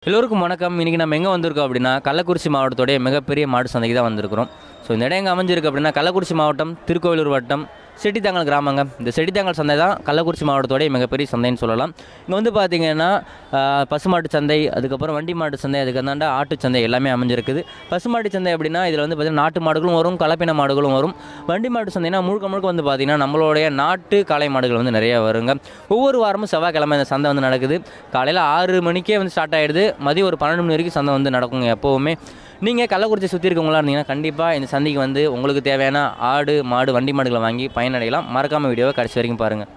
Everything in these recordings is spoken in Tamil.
எல்லோருக்கும் வணக்கம் இன்றைக்கி நம்ம எங்கே வந்திருக்கோம் அப்படின்னா கள்ளக்குறிச்சி மாவட்டத்தோடைய மிகப்பெரிய மாடு சந்தைக்கு தான் வந்திருக்கிறோம் ஸோ இந்த இடம் எங்கே அமைஞ்சிருக்கு அப்படின்னா கள்ளக்குறிச்சி மாவட்டம் திருக்கோவிலூர் வட்டம் செட்டித்தாங்கல் கிராமங்க இந்த செட்டித்தாங்கல் சந்தை தான் கள்ளக்குறிச்சி மாவட்டத்தோடைய மிகப்பெரிய சந்தைன்னு சொல்லலாம் இங்கே வந்து பார்த்தீங்கன்னா ஆஹ், பசுமாட்டு சந்தை அதுக்கப்புறம் வண்டி மாட்டு சந்தை அதுக்கு அந்தாண்ட ஆட்டு சந்தை எல்லாமே அமைஞ்சிருக்குது பசுமாட்டு சந்தை அப்படின்னா இதில் வந்து பார்த்தீங்கன்னா நாட்டு மாடுகளும் வரும் கலப்பின மாடுகளும் வரும் வண்டி மாட்டு சந்தைனா முழுக்க முழுக்க வந்து பார்த்தீங்கன்னா நம்மளுடைய நாட்டு காளை மாடுகள் வந்து நிறைய வருங்க ஒவ்வொரு வாரமும் செவ்வாய்க்கிழமை இந்த சந்தை வந்து நடக்குது காலையில் ஆறு மணிக்கே வந்து ஸ்டார்ட் ஆகிடுது மதியம் ஒரு பன்னெண்டு மணி வரைக்கும் சந்தை வந்து நடக்குங்க எப்போவுமே நீங்கள் கள்ளக்குறிச்சி சுற்றி இருக்கவங்களா இருந்தீங்கன்னா கண்டிப்பாக இந்த சந்தைக்கு வந்து உங்களுக்கு தேவையான ஆடு மாடு வண்டி மாடுகளை வாங்கி பயனடையலாம் மறக்காமல் வீடியோவை கடைசி வரைக்கும் பாருங்கள்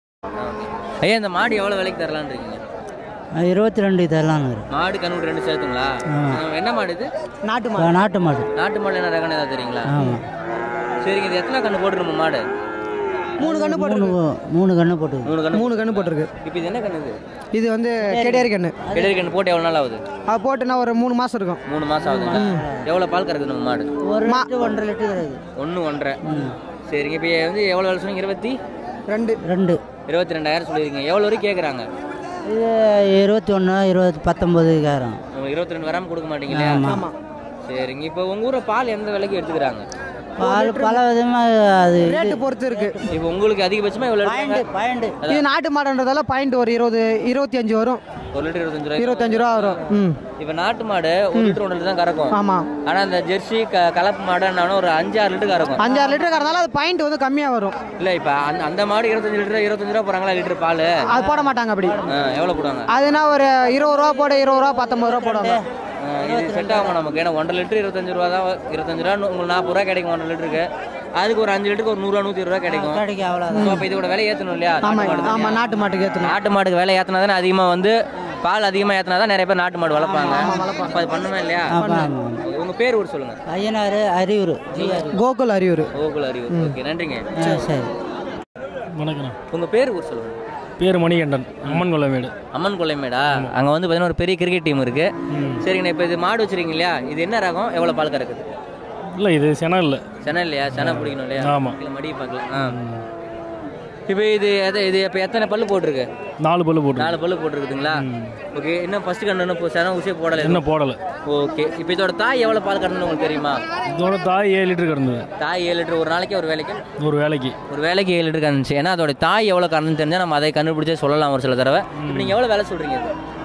ஐயா இந்த மாடு எவ்வளோ விலைக்கு தரலான்னு இருக்கீங்க இருபத்தி ரெண்டு இதெல்லாம் இருக்கு மாடு கண்ணூர் ரெண்டு சேர்த்துங்களா ஆ, என்ன மாடு இது நாட்டு மாடு நாட்டு மாடு நாட்டு மாடு என்ன ரகன்னு ஏதாவது தெரியுங்களா ஆமாம் சரிங்க இது எத்தனை கண்ணு போட்டுருமா மாடு மூணு கண்ணு மூணு போட்டிருக்கு மூணு கண்ணு போட்டு மூணு கண்ணு மூணு கண்ணு போட்டிருக்கு இப்போ இது என்ன கண்ணு இது இது வந்து கெடியாரி கண்ணு கிடரி கண்ணு போட்டு எவ்வளோ நாள் ஆகுது அது போட்டுனா ஒரு மூணு மாசம் இருக்கும் மூணு மாதம் ஆகுதுங்களா எவ்வளோ பால் கறக்குது நம்ம மாடு ஒரு லிட்டர் ஒன்றரை லிட்டர் கிடையாது ஒன்று ஒன்றரை சரிங்க இப்போ வந்து எவ்வளோ வேலை சொன்னீங்க இருபத்தி ரெண்டு ரெண்டு இருபத்தி ரெண்டாயிரம் சொல்லியிருக்கீங்க எவ்வளோ வரைக்கும் கேட்குறாங்க இது இருபத்தி ஒன்று இருபத்தி பத்தொம்பதுக்காரம் உங்களுக்கு இருபத்தி ரெண்டு வராமல் கொடுக்க மாட்டீங்க இல்லையா ஆமா. சரிங்க இப்போ உங்கள் ஊரில் பால் எந்த விலைக்கு எடுத்துக்கிறாங்க பால் பல விதமாக அது ரேட்டு பொறுத்து இருக்கு இப்போ உங்களுக்கு அதிகபட்சமாக எவ்வளோ பாயிண்ட் எடுத்தாங்க பாயிண்ட் இது நாட்டு மாடுன்றதால பாயிண்ட் ஒரு இருபது இருபத்தி அஞ்சு வரும் ஒரு லிட்டர் இருபத்தஞ்சு ரூபாய் இருபத்தஞ்சு ரூபா வரும் ம் இப்போ நாட்டு மாடு ஒரு லிட்டர் ஒன்று தான் கறக்கும் ஆமா ஆனால் இந்த ஜெர்சி க கலப்பு மாடுன்னு ஒரு அஞ்சு ஆறு லிட்டர் கறக்கும் அஞ்சாறு லிட்டர் கறந்தாலும் அது பாயிண்ட் வந்து கம்மியா வரும் இல்லை இப்போ அந்த அந்த மாடு இருபத்தஞ்சு லிட்டர் இருபத்தஞ்சு ரூபா போகிறாங்களா லிட்டர் பால் அது போட மாட்டாங்க அப்படி எவ்வளோ போடுவாங்க அதுனா ஒரு இருபது ரூபா போட இருபது ரூபா பத்தொன்பது ரூபா போடுவாங்க ஆ, இது செட் ஆகும் நமக்கு ஏன்னா ஒன்றரை லிட்டர் இருபத்தஞ்சு ரூபா தான் இருபத்தஞ்சு ரூபா உங்களுக்கு நாற்பது ரூபா கிடைக்கும் ஒன்றரை லிட்டருக்கு அதுக்கு ஒரு அஞ்சு லிட்டருக்கு ஒரு நூறுரூவா நூற்றி ரூபா கிடைக்கும் கிடைக்கும் அவ்வளோதான் ஸோ அப்போ இதோட விலை ஏற்றணும் இல்லையா ஆமா நாட்டு மாடு ஆமா நாட்டு மாட்டுக்கு ஏற்றணும் நாட்டு மாடுக்கு விலை ஏற்றினா தானே அதிகமாக வந்து பால் அதிகமாக ஏற்றினா தான் நிறைய பேர் நாட்டு மாடு வளர்ப்பாங்க அப்போ அது பண்ணுமா இல்லையா ஆமாம் உங்கள் பேர் ஒரு சொல்லுங்கள் ஐயனார் அரியூர் ஜிஆர் கோகுல் அரியூர் கோகுல் அறிவு ஓகே நன்றிங்க சரி வணக்கம் உங்கள் பேர் ஒரு சொல்லுங்கள் பேர் மணிகண்டன் அம்மன் கொல்லமேடு அம்மன் கொல்லைமேடா அங்கே வந்து பார்த்தீங்கன்னா ஒரு பெரிய கிரிக்கெட் டீம் இருக்குது சரிங்கண்ணா இப்போ இது மாடு வச்சுருக்கீங்க இல்லையா இது என்ன ரகம் எவ்வளோ பால் கறக்குது இல்லை இது செனம் இல்லை சென்னை இல்லையா சென்னை பிடிக்கணும் இல்லையா ஆமா. இல்லை மடியை பார்க்கல ஆ இப்போ இது எதை இது இப்போ எத்தனை பல்லு போட்டிருக்கு நாலு பல்லு போட்டு நாலு பல்லு போட்டிருக்குதுங்களா ஓகே இன்னும் ஃபர்ஸ்ட் கண்ணு இன்னும் சென ஊசியே போடலை இன்னும் போடலை ஓகே இப்போ இதோட தாய் எவ்வளோ பால் கறந்துன்னு உங்களுக்கு தெரியுமா இதோட தாய் ஏழு லிட்டர் கிடந்தது தாய் ஏழு லிட்டர் ஒரு நாளைக்கு ஒரு வேலைக்கு ஒரு வேலைக்கு ஒரு வேலைக்கு ஏழு லிட்டர் கறந்துச்சு ஏன்னா அதோட தாய் எவ்வளோ கறந்து தெரிஞ்சால் நம்ம அதை கண்டுபிடிச்சே சொல்லலாம் ஒரு சில தடவை இப்போ நீங்கள் எவ்வளோ வேலை சொல்கிறீங்க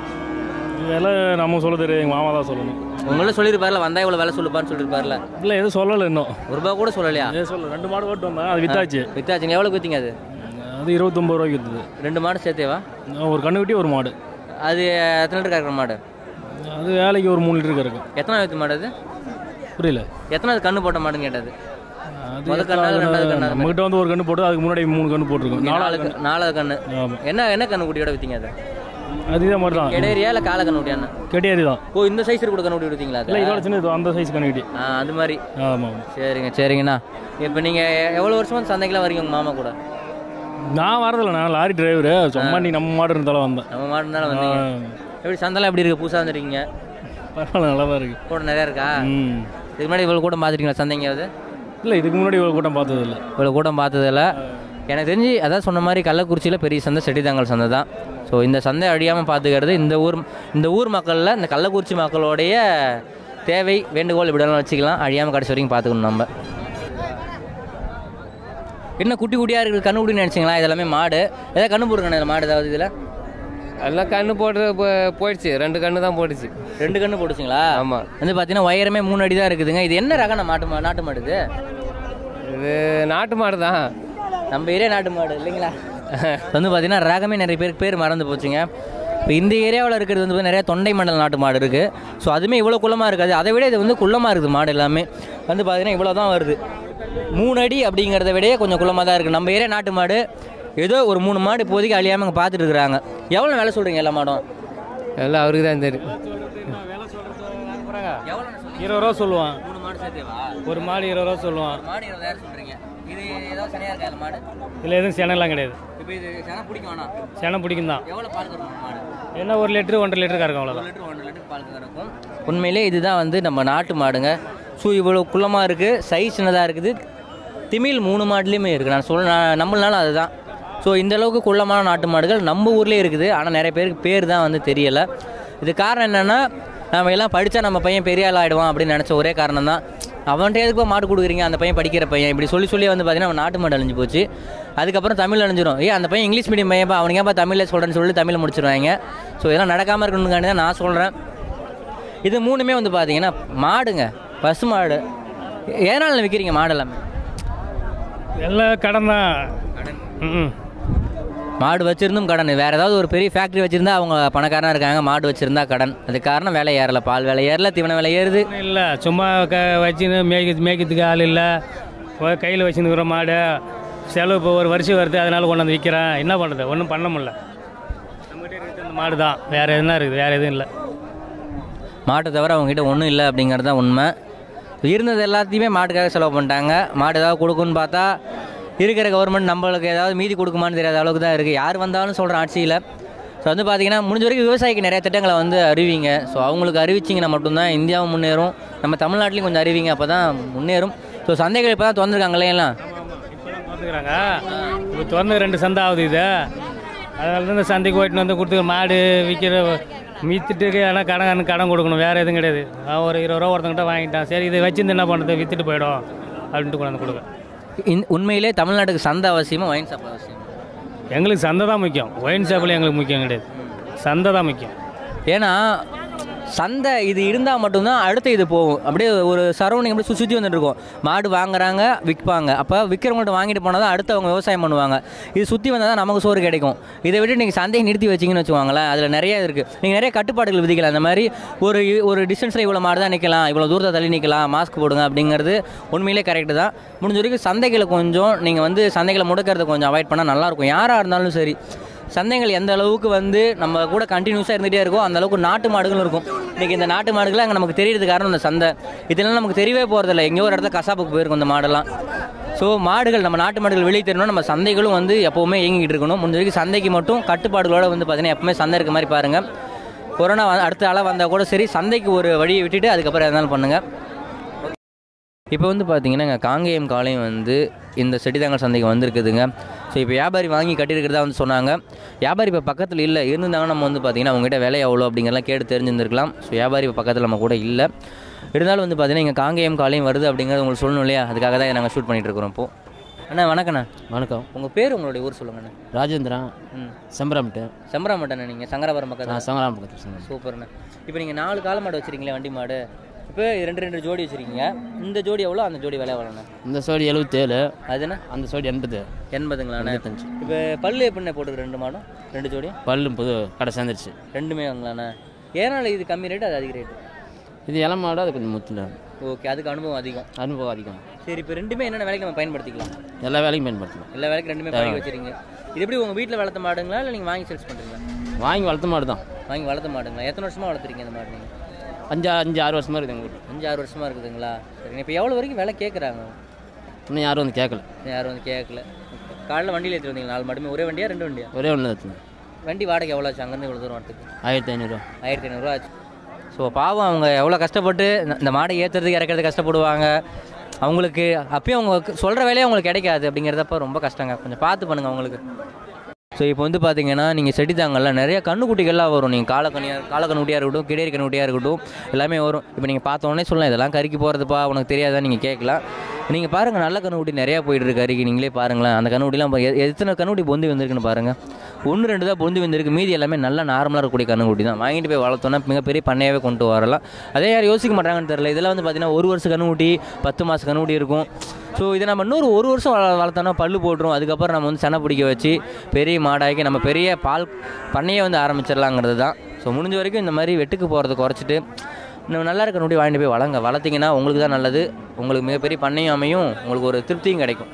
விலை நம்ம சொல்ல தெரியாது எங்கள் மாமா தான் சொல்லணும் உங்கள சொல்லியிருப்பார்ல வந்தா இவ்வளோ வேலை சொல்லுப்பான்னு சொல்லியிருப்பார்ல இல்லை எதுவும் சொல்லலை இன்னும் ஒரு ரூபா கூட சொல்லலையா எதுவும் சொல்ல ரெண்டு மாடு ஓட்டு வந்தேன் அது வித்தாச்சு வித்தாச்சுங்க எவ்வளோ விற்றீங்க அது அது இருபத்தொம்பது ரூபாய்க்கு விற்றுது ரெண்டு மாடு சேர்த்தேவா ஒரு கண்ணு குட்டி ஒரு மாடு அது எத்தனை லிட்டர் கறக்கிற மாடு அது வேலைக்கு ஒரு மூணு லிட்டர் இருக்கும் எத்தனை வித்து மாடு அது புரியல எத்தனை கண்ணு போட்ட மாடுன்னு கேட்டது அது முத கண்ணா, ரெண்டாவது கண்ணா? நம்மகிட்ட வந்து ஒரு கண்ணு போட்டு அதுக்கு முன்னாடி மூணு கண்ணு போட்டிருக்கோம் நாலு நாலாவது கண்ணு- நாலாவது கண்ணு ஆமாம் என்ன என்ன கண்ணு குட்டியோட வித்தீங்க அது அது இதே மாதிரி தான் கெடேரியா இல்லை காலை கண்ணு குட்டியாண்ணா கெட்டியாரி தான் ஓ இந்த சைஸ் கூட கண்ணு குட்டி வித்தீங்களா அது இல்லை இதோட சின்ன அந்த சைஸ் கண்ணு குட்டி ஆ அது மாதிரி ஆமாம் சரிங்க சரிங்கண்ணா இப்போ நீங்கள் எவ்வளோ வருஷமா இந்த சந்தைக்கெல்லாம் வரீங்க உங்கள் மாமா கூட நான் வரதில்ல நான் லாரி டிரைவரு சும்மா நீ நம்ம மாடு இருந்தாலும் வந்தேன் நம்ம மாடுனால வந்தீங்க எப்படி சந்தைலாம் எப்படி இருக்குது புதுசாக வந்துருக்கீங்க பரவாயில்ல நல்லா தான் இருக்கு கூட நிறையா இருக்கா ம் இதுக்கு முன்னாடி இவ்வளோ கூட்டம் பார்த்துருக்கீங்களா சந்தைங்காவது இல்லை இதுக்கு முன்னாடி இவ்வளோ கூட்டம் பார்த்தது இல்லை இவ்வளோ கூட்டம் பார்த்ததில்ல எனக்கு தெரிஞ்சு அதான் சொன்ன மாதிரி கள்ளக்குறிச்சியில் பெரிய சந்தை செட்டிதாங்கல் சந்தை தான் ஸோ இந்த சந்தை அழியாமல் பார்த்துக்கிறது இந்த ஊர் இந்த ஊர் மக்களில் இந்த கள்ளக்குறிச்சி மக்களுடைய தேவை வேண்டுகோள் இப்படிலாம் வச்சுக்கலாம் அழியாமல் கடைசி வரைக்கும் பார்த்துக்கணும் நம்ம என்ன குட்டி குட்டியாக இருக்குது கண்ணு குட்டி நினச்சிங்களா இதெல்லாமே மாடு ஏதாவது கண்ணு போட்டுருக்கணும் மாடு ஏதாவது இதில் எல்லாம் கண்ணு போட்டு போ- போயிடுச்சு ரெண்டு கண்ணு தான் போயிடுச்சு ரெண்டு கண்ணு போட்டுச்சிங்களா ஆமா. வந்து பார்த்தீங்கன்னா உயரமே மூணு அடி தான் இருக்குதுங்க இது என்ன ரகம் நாட்டு மா நாட்டு மாடு இது இது நாட்டு மாடு தான் நம்ம ஏரியா நாட்டு மாடு இல்லைங்களா வந்து பார்த்தீங்கன்னா ரகமே நிறைய பேருக்கு பேர் மறந்து போச்சுங்க இப்போ இந்த ஏரியாவில் இருக்கிறது வந்து பார்த்தீங்கன்னா நிறைய தொண்டை மண்டல நாட்டு மாடு இருக்குது ஸோ அதுவுமே இவ்வளோ குள்ளமாக இருக்காது அதை விட இது வந்து குள்ளமாக இருக்குது மாடு எல்லாமே வந்து பார்த்தீங்கன்னா இவ்வளோ தான் வருது மூணு அடி அப்படிங்கிறத விட கொஞ்சம் குள்ளமாக தான் இருக்குது நம்ம ஏரியா நாட்டு மாடு ஏதோ ஒரு மூணு மாடு இப்போதைக்கு அழியாமல் இங்கே பார்த்துட்டு இருக்கிறாங்க எவ்வளோ வேலை சொல்கிறீங்க எல்லா மாடும் எல்லாம் அவருக்கு தான் தெரியும் எவ்வளோ இருபது ரூபா சொல்லுவான் மூணு மாடு சேர்த்தேவா ஒரு மாடு இருபது ரூபா சொல்லுவான் மாடு இருபதாயிரம் சொல்கிறீங்க இது ஏதாவது சனியாக இருக்கா இந்த மாடு இல்லை எதுவும் செனலாம் கிடையாது இப்போ இது சனை பிடிக்க வேணாம் செனம் பிடிக்கும் தான் எவ்வளோ பால் கறக்கும் மாடு என்ன ஒரு லிட்டரு ஒன்றரை லிட்டர் கறக்கும் ஒரு அவ்வளோதான் லிட்டர் ஒன்றரை லிட்டர் பால் கறக்கும் உண்மையிலே இதுதான் வந்து நம்ம நாட்டு மாடுங்க ஸோ இவ்வளோ குள்ளமாக இருக்குது சைஸ் சின்னதாக இருக்குது திமிழ் மூணு மாடுலேயுமே இருக்குது நான் சொல்ல நான் நம்மளால அதுதான் ஸோ இந்த அளவுக்கு குள்ளமான நாட்டு மாடுகள் நம்ம ஊர்லேயே இருக்குது ஆனால் நிறைய பேருக்கு பேர் தான் வந்து தெரியலை இது காரணம் என்னென்னா நம்ம எல்லாம் படித்தா நம்ம பையன் பெரிய ஆள் ஆகிடுவான் அப்படின்னு நினச்ச ஒரே காரணம் தான் அவன்கிட்ட எதுக்கு போய் மாடு கொடுக்குறீங்க அந்த பையன் படிக்கிற பையன் இப்படி சொல்லி சொல்லி வந்து பார்த்தீங்கன்னா அவன் நாட்டு மாடு அழிஞ்சு போச்சு அதுக்கப்புறம் தமிழ் அழிஞ்சிரும் ஏன் அந்த பையன் இங்கிலீஷ் மீடியம் பையன் அவனுக்கு ஏன்ப்பா தமிழில் சொல்கிறேன்னு சொல்லி தமிழ் முடிச்சிருவாங்க ஸோ இதெல்லாம் நடக்காமல் இருக்கணுங்காண்டி தான் நான் சொல்கிறேன் இது மூணுமே வந்து பார்த்தீங்கன்னா மாடுங்க பசு மாடு ஏனால விற்கிறீங்க மாடு எல்லாமே எல்லாம் கடன் தான் ம் மாடு வச்சிருந்தும் கடன் வேற ஏதாவது ஒரு பெரிய ஃபேக்ட்ரி வச்சிருந்தா அவங்க பணக்காரனா இருக்காங்க மாடு வச்சிருந்தா கடன் அது காரணம் விலை ஏறல பால் விலை ஏறல தீவன விலை ஏறுது இல்லை சும்மா க வச்சுன்னு மேய்க்க மேய்க்கிறதுக்கு ஆள் இல்லை கையில் வச்சுருக்கிற மாடு செலவு இப்போ ஒரு வருஷம் வருது அதனால கொண்டாந்து விற்கிறேன் என்ன பண்ணுறது ஒன்றும் பண்ண முடியல நம்மகிட்ட இருக்கிறது இந்த மாடு தான் வேறு எதுனா இருக்குது வேறு எதுவும் இல்லை மாட்டை தவிர அவங்ககிட்ட ஒன்றும் இல்லை அப்படிங்கிறது தான் உண்மை இருந்தது எல்லாத்தையுமே மாட்டுக்காக செலவு பண்ணிட்டாங்க மாடு ஏதாவது கொடுக்குன்னு பார்த்தா இருக்கிற கவர்மெண்ட் நம்மளுக்கு ஏதாவது மீதி கொடுக்குமான்னு தெரியாத அளவுக்கு தான் இருக்குது யார் வந்தாலும் சொல்கிறேன் ஆட்சியில் ஸோ வந்து பார்த்தீங்கன்னா முடிஞ்ச வரைக்கும் விவசாயிக்கு நிறைய திட்டங்களை வந்து அறிவிங்க ஸோ அவங்களுக்கு அறிவிச்சிங்கன்னா மட்டும்தான் இந்தியாவும் முன்னேறும் நம்ம தமிழ்நாட்டிலையும் கொஞ்சம் அறிவிங்க அப்போ தான் முன்னேறும் ஸோ சந்தைகள் இப்போ தான் திறந்துருக்காங்களே எல்லாம் இப்போலாம் திறந்துக்கிறாங்க இப்போ திறந்து ரெண்டு சந்தை ஆகுது இது அதனால தான் இந்த சந்தைக்கு போயிட்டு வந்து கொடுத்து மாடு விற்கிற விற்றுட்டு ஆனால் கடன் கடன் கொடுக்கணும் வேறு எதுவும் கிடையாது அவன் ஒரு இருபது ரூபா ஒருத்தங்கிட்ட வாங்கிட்டான் சரி இதை வச்சிருந்து என்ன பண்ணுறது விற்றுட்டு போயிடும் அப்படின்ட்டு கொண்டாந்து கொடுக்க இந் உண்மையிலே தமிழ்நாட்டுக்கு சந்தை அவசியமா ஒயின் ஷாப் அவசியம் எங்களுக்கு சந்தை தான் முக்கியம் ஒயின் ஷாப்பில் எங்களுக்கு முக்கியம் கிடையாது சந்தை தான் முக்கியம் ஏன்னா சந்தை இது இருந்தால் மட்டும்தான் அடுத்து இது போகும் அப்படியே ஒரு சரௌண்டிங் அப்படியே சுற்றி சுற்றி வந்துட்டு இருக்கும் மாடு வாங்குறாங்க விற்பாங்க அப்போ விற்கிறவங்கள்ட்ட வாங்கிட்டு போனால் தான் அடுத்து அவங்க விவசாயம் பண்ணுவாங்க இது சுற்றி வந்தால் தான் நமக்கு சோறு கிடைக்கும் இதை விட்டு நீங்கள் சந்தையை நிறுத்தி வச்சிங்கன்னு வச்சுக்கோங்களேன் அதில் நிறைய இருக்குது நீங்கள் நிறைய கட்டுப்பாடுகள் விதிக்கலாம் அந்த மாதிரி ஒரு ஒரு டிஸ்டன்ஸில் இவ்வளோ மாடு தான் நிற்கலாம் இவ்வளோ தூரத்தை தள்ளி நிற்கலாம் மாஸ்க் போடுங்க அப்படிங்கிறது உண்மையிலே கரெக்டு தான் முடிஞ்ச வரைக்கும் சந்தைகளை கொஞ்சம் நீங்கள் வந்து சந்தைகளை முடக்கிறத கொஞ்சம் அவாய்ட் பண்ணால் நல்லாயிருக்கும் யாராக இருந்தாலும் சரி சந்தைகள் எந்த அளவுக்கு வந்து நம்ம கூட கண்டினியூஸாக இருந்துகிட்டே இருக்கோ அந்த அளவுக்கு நாட்டு மாடுகளும் இருக்கும் இன்றைக்கி இந்த நாட்டு மாடுகள் அங்கே நமக்கு தெரியறது காரணம் இந்த சந்தை இதெல்லாம் நமக்கு தெரியவே போகிறதில்ல எங்கேயோ ஒரு இடத்துல கசாப்புக்கு போயிருக்கும் இந்த மாடெல்லாம் ஸோ மாடுகள் நம்ம நாட்டு மாடுகள் வெளியே தெரியணும் நம்ம சந்தைகளும் வந்து எப்போவுமே இயங்கிட்டு இருக்கணும் முடிஞ்ச வரைக்கும் சந்தைக்கு மட்டும் கட்டுப்பாடுகளோட வந்து பார்த்தீங்கன்னா எப்பவுமே சந்தை இருக்க மாதிரி பாருங்கள் கொரோனா வந்து அடுத்த ஆளாக வந்தால் கூட சரி சந்தைக்கு ஒரு வழியை விட்டுட்டு அதுக்கப்புறம் எதனாலும் பண்ணுங்கள் இப்போ வந்து பார்த்தீங்கன்னா இங்கே காங்கேயம் காலையும் வந்து இந்த செட்டிதாங்கல் சந்தைக்கு வந்திருக்குதுங்க ஸோ இப்போ வியாபாரி வாங்கி கட்டியிருக்கிறதா வந்து சொன்னாங்க வியாபாரி இப்போ பக்கத்தில் இல்லை இருந்திருந்தாங்கன்னா நம்ம வந்து பார்த்தீங்கன்னா அவங்ககிட்ட விலை எவ்வளோ அப்படிங்கிறலாம் கேட்டு தெரிஞ்சிருந்துருக்கலாம் ஸோ வியாபாரி இப்போ பக்கத்தில் நம்ம கூட இல்லை இருந்தாலும் வந்து பார்த்தீங்கன்னா இங்கே காங்கேயம் காலையும் வருது அப்படிங்கிறது உங்களுக்கு சொல்லணும் இல்லையா அதுக்காக தான் நாங்கள் ஷூட் பண்ணிட்டு இருக்கிறோம் இப்போ அண்ணா வணக்கண்ணா வணக்கம் உங்கள் பேர் உங்களுடைய ஊர் சொல்லுங்கண்ணா ராஜேந்திரா ம் செம்பரம்ட்டு செம்பராமட்டண்ணா நீங்கள் சங்கராபுரம் பக்கத்தில் நான் சங்கராம் பக்கத்தில் சொன்னேன் சூப்பர்ண்ணா இப்போ நீங்கள் நாலு கால மாடு வச்சிருக்கீங்களே வண்டி மாடு இப்போ ரெண்டு ரெண்டு ஜோடி வச்சிருக்கீங்க இந்த ஜோடி எவ்வளோ அந்த ஜோடி விலை எவ்வளோண்ணா இந்த சோடி எழுபத்தேழு அதுண்ணா அந்த சோடி எண்பது எண்பதுங்களாண்ணா எண்பத்தஞ்சு இப்போ பல்லு எப்படிண்ணே போட்டுருக்கு ரெண்டு மாடும் ரெண்டு ஜோடி பல்லும் புது கடை சேர்ந்துருச்சு ரெண்டுமே வாங்கலாண்ணா ஏனால இது கம்மி ரேட்டு அது அதிக ரேட்டு இது இளம் மாடு அது கொஞ்சம் முத்துல ஓகே அதுக்கு அனுபவம் அதிகம் அனுபவம் அதிகம் சரி இப்போ ரெண்டுமே என்னென்ன வேலைக்கு நம்ம பயன்படுத்திக்கலாம் எல்லா வேலையும் பயன்படுத்தலாம் எல்லா வேலைக்கும் ரெண்டுமே பழகி வச்சிருக்கீங்க இது எப்படி உங்கள் வீட்டில் வளர்த்த மாடுங்களா இல்லை நீங்கள் வாங்கி சேல்ஸ் பண்ணுறீங்களா வாங்கி வளர்த்த மாடு தான் வாங்கி வளர்த்த மாடுங்களா எத்தனை வருஷமாக வளர்த்துறீங்க இந்த மாடு நீங்கள் அஞ்சு அஞ்சு ஆறு வருஷமா இருக்குது எங்கள் வீட்டில் அஞ்சு ஆறு வருஷமாக இருக்குதுங்களா சரிங்க இப்போ எவ்வளோ வரைக்கும் விலை கேட்குறாங்க இன்னும் யாரும் வந்து கேட்கல யாரும் வந்து கேட்கல காலைல வண்டியில் ஏற்றி வந்தீங்க நாலு மாடுமே ஒரே வண்டியா ரெண்டு வண்டியா ஒரே ஒன்று எடுத்துங்க வண்டி வாடகை எவ்வளோ ஆச்சு அங்கேருந்து இவ்வளோ தூரம் வரத்துக்கு ஆயிரத்தி ஐநூறுரூவா ஆயிரத்தி ஐநூறுரூவா ஆச்சு ஸோ பாவம் அவங்க எவ்வளோ கஷ்டப்பட்டு இந்த- இந்த மாடை ஏற்றுறதுக்கு இறக்கிறதுக்கு கஷ்டப்படுவாங்க அவங்களுக்கு அப்பயும் அவங்க சொல்கிற வேலையே அவங்களுக்கு கிடைக்காது அப்படிங்கிறதப்ப ரொம்ப கஷ்டங்க கொஞ்சம் பார்த்து பண்ணுங்கள் அவங்களுக்கு ஸோ இப்போ வந்து பார்த்தீங்கன்னா நீங்கள் செடித்தாங்கல்ல நிறைய கண்ணுக்குட்டிகள்லாம் வரும் நீங்கள் காலக்கண்ணியாக காலக்கண்ணுக்குட்டியாக இருக்கட்டும் கிடேரி கண்ணுக்குட்டியாக இருக்கட்டும் எல்லாமே வரும் இப்போ நீங்கள் பார்த்த உடனே சொல்லலாம் இதெல்லாம் கறிக்கு போகிறதுப்பா உனக்கு தெரியாதா நீங்கள் கேட்கலாம் நீங்கள் பாருங்கள் நல்ல கண்ணுக்குட்டி நிறையா போயிட்டு இருக்கு கறிக்கு நீங்களே பாருங்களேன் அந்த கண்ணுக்குட்டிலாம் இப்போ எ- எத்தனை கண்ணுக்குட்டி பொந்தி வந்திருக்குன்னு பாருங்கள் ஒன்று ரெண்டு தான் பொந்தி வந்திருக்கு மீதி எல்லாமே நல்லா நார்மலாக இருக்கக்கூடிய கண்ணுக்குட்டி தான் வாங்கிட்டு போய் வளர்த்தோன்னா மிகப்பெரிய பண்ணையாகவே கொண்டு வரலாம் அதே யாரும் யோசிக்க மாட்டாங்கன்னு தெரியல இதெல்லாம் வந்து பார்த்தீங்கன்னா ஒரு வருஷம் கண்ணுக்குட்டி பத்து மாதம் கண்ணுக்குட்டி இருக்கும் ஸோ இதை நம்ம இன்னொரு ஒரு வருஷம் வள வளர்த்தோன்னா பல்லு போட்டுரும் அதுக்கப்புறம் நம்ம வந்து செனை பிடிக்க வச்சு பெரிய மாடாக்கி நம்ம பெரிய பால் பண்ணையே வந்து ஆரம்பிச்சிடலாங்கிறது தான் ஸோ முடிஞ்ச வரைக்கும் இந்த மாதிரி வெட்டுக்கு போகிறத குறைச்சிட்டு இன்னும் நல்லா இருக்க நோட்டி வாங்கிட்டு போய் வளங்க வளர்த்திங்கன்னா உங்களுக்கு தான் நல்லது உங்களுக்கு மிகப்பெரிய பண்ணையும் அமையும் உங்களுக்கு ஒரு திருப்தியும் கிடைக்கும்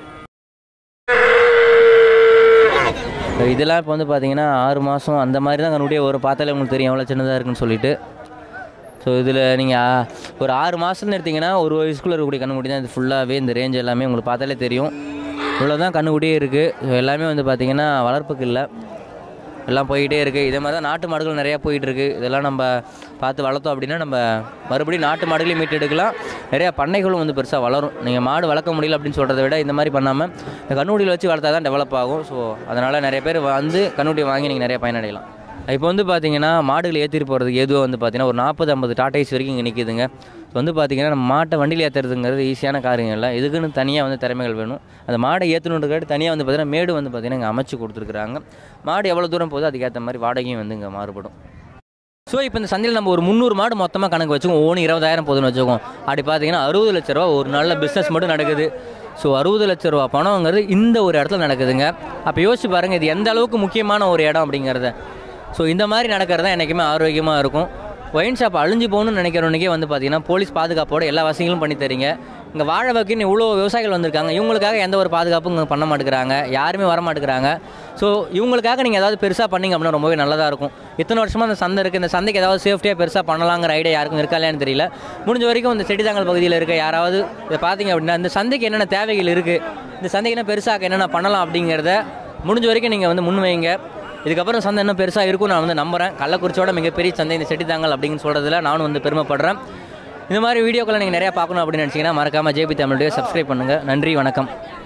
So இதெல்லாம் இப்போ வந்து பார்த்தீங்கன்னா ஆறு மாதம் அந்த மாதிரி தான் கண்ணுடைய ஒரு பார்த்தாலே உங்களுக்கு தெரியும் எவ்வளோ சின்னதாக இருக்குன்னு சொல்லிட்டு ஸோ இதில் நீங்கள் ஒரு ஆறு மாதம்னு எடுத்தீங்கன்னா ஒரு வயசுக்குள்ளே இருக்கக்கூடிய கண்ணுக்குட்டி தான் இது ஃபுல்லாகவே இந்த ரேஞ்ச் எல்லாமே உங்களுக்கு பார்த்தாலே தெரியும் இவ்வளோ தான் கண்ணுக்குட்டியே இருக்குது ஸோ எல்லாமே வந்து பார்த்திங்கன்னா வளர்ப்புக்கு இல்லை எல்லாம் போய்கிட்டே இருக்குது இதே மாதிரி தான் நாட்டு மாடுகள் நிறையா போயிட்டு இருக்கு இதெல்லாம் நம்ம பார்த்து வளர்த்தோம் அப்படின்னா நம்ம மறுபடியும் நாட்டு மாடுகளையும் மீட்டு எடுக்கலாம் நிறையா பண்ணைகளும் வந்து பெருசாக வளரும் நீங்கள் மாடு வளர்க்க முடியல அப்படின்னு சொல்கிறத விட இந்த மாதிரி பண்ணாமல் இந்த கண்ணுக்குடியில் வச்சு வளர்த்தா தான் டெவலப் ஆகும் ஸோ அதனால் நிறைய பேர் வந்து கண்ணுக்குட்டி வாங்கி நீங்கள் நிறைய பயனடையலாம் இப்போ வந்து பார்த்தீங்கன்னா மாடுகள் ஏற்றிட்டு போகிறதுக்கு எதுவும் வந்து பார்த்தீங்கன்னா ஒரு நாற்பது ஐம்பது டாடைஸ் வரைக்கும் இங்கே நிற்கிதுங்க இப்போ வந்து பார்த்தீங்கன்னா நம்ம மாட்டை வண்டியில் ஏற்றுறதுங்கிறது ஈஸியான காரியம் இல்லை இதுக்குன்னு தனியாக வந்து திறமைகள் வேணும் அந்த மாடை ஏற்றணுன்றதுக்காக தனியாக வந்து பார்த்தீங்கன்னா மேடு வந்து பார்த்தீங்கன்னா இங்கே அமைச்சு கொடுத்துருக்குறாங்க மாடு எவ்வளோ தூரம் போகுதோ அதுக்கேற்ற மாதிரி வாடகையும் வந்து இங்கே மாறுபடும் ஸோ இப்போ இந்த சந்தையில் நம்ம ஒரு முந்நூறு மாடு மொத்தமாக கணக்கு வச்சுக்கோம் ஒவ்வொன்று இருபதாயிரம் போதுன்னு வச்சுக்கோம் அப்படி பார்த்தீங்கன்னா அறுபது லட்ச ரூபா ஒரு நல்ல பிஸ்னஸ் மட்டும் நடக்குது ஸோ அறுபது லட்ச ரூபா பணங்கிறது இந்த ஒரு இடத்துல நடக்குதுங்க அப்போ யோசிச்சு பாருங்கள் இது எந்த அளவுக்கு முக்கியமான ஒரு இடம் அப்படிங்கிறத ஸோ இந்த மாதிரி நடக்கிறது தான் என்றைக்குமே ஆரோக்கியமாக இருக்கும் ஒயின் ஷாப் அழிஞ்சு போகணும்னு நினைக்கிறவனுக்கே வந்து பார்த்தீங்கன்னா போலீஸ் பாதுகாப்போட எல்லா வசதிகளும் பண்ணி தரீங்க இங்கே வாழ வைக்கின்னு இவ்வளோ விவசாயிகள் வந்திருக்காங்க இவங்களுக்காக எந்த ஒரு பாதுகாப்பும் இங்கே பண்ண மாட்டேங்கிறாங்க யாருமே வர மாட்டேங்கிறாங்க ஸோ இவங்களுக்காக நீங்கள் ஏதாவது பெருசாக பண்ணீங்க அப்படின்னா ரொம்பவே நல்லதாக இருக்கும் இத்தனை வருஷமாக அந்த சந்தை இருக்குது இந்த சந்தைக்கு ஏதாவது சேஃப்டியாக பெருசாக பண்ணலாங்கிற ஐடியா யாருக்கும் இருக்கா இல்லையான்னு தெரியல முடிஞ்ச வரைக்கும் இந்த செடிதாங்கல் பகுதியில் இருக்க யாராவது இதை பார்த்தீங்க அப்படின்னா இந்த சந்தைக்கு என்னென்ன தேவைகள் இருக்குது இந்த சந்தைக்கு என்ன பெருசாக என்னென்ன பண்ணலாம் அப்படிங்கிறத முடிஞ்ச வரைக்கும் நீங்கள் வந்து முன் வைங்க இதுக்கப்புறம் சந்தை இன்னும் பெருசாக இருக்கும் நான் வந்து நம்புறேன் கள்ளக்குறிச்சியோட மிகப்பெரிய சந்தை இந்த செட்டிதாங்கல் அப்படின்னு சொல்கிறதுல நானும் வந்து பெருமைப்படுறேன் இந்த மாதிரி வீடியோக்களை நீங்கள் நிறையா பார்க்கணும் அப்படின்னு நினச்சிங்கன்னா மறக்காமல் ஜேபி தமிழுடைய சப்ஸ்கிரைப் பண்ணுங்கள் நன்றி வணக்கம்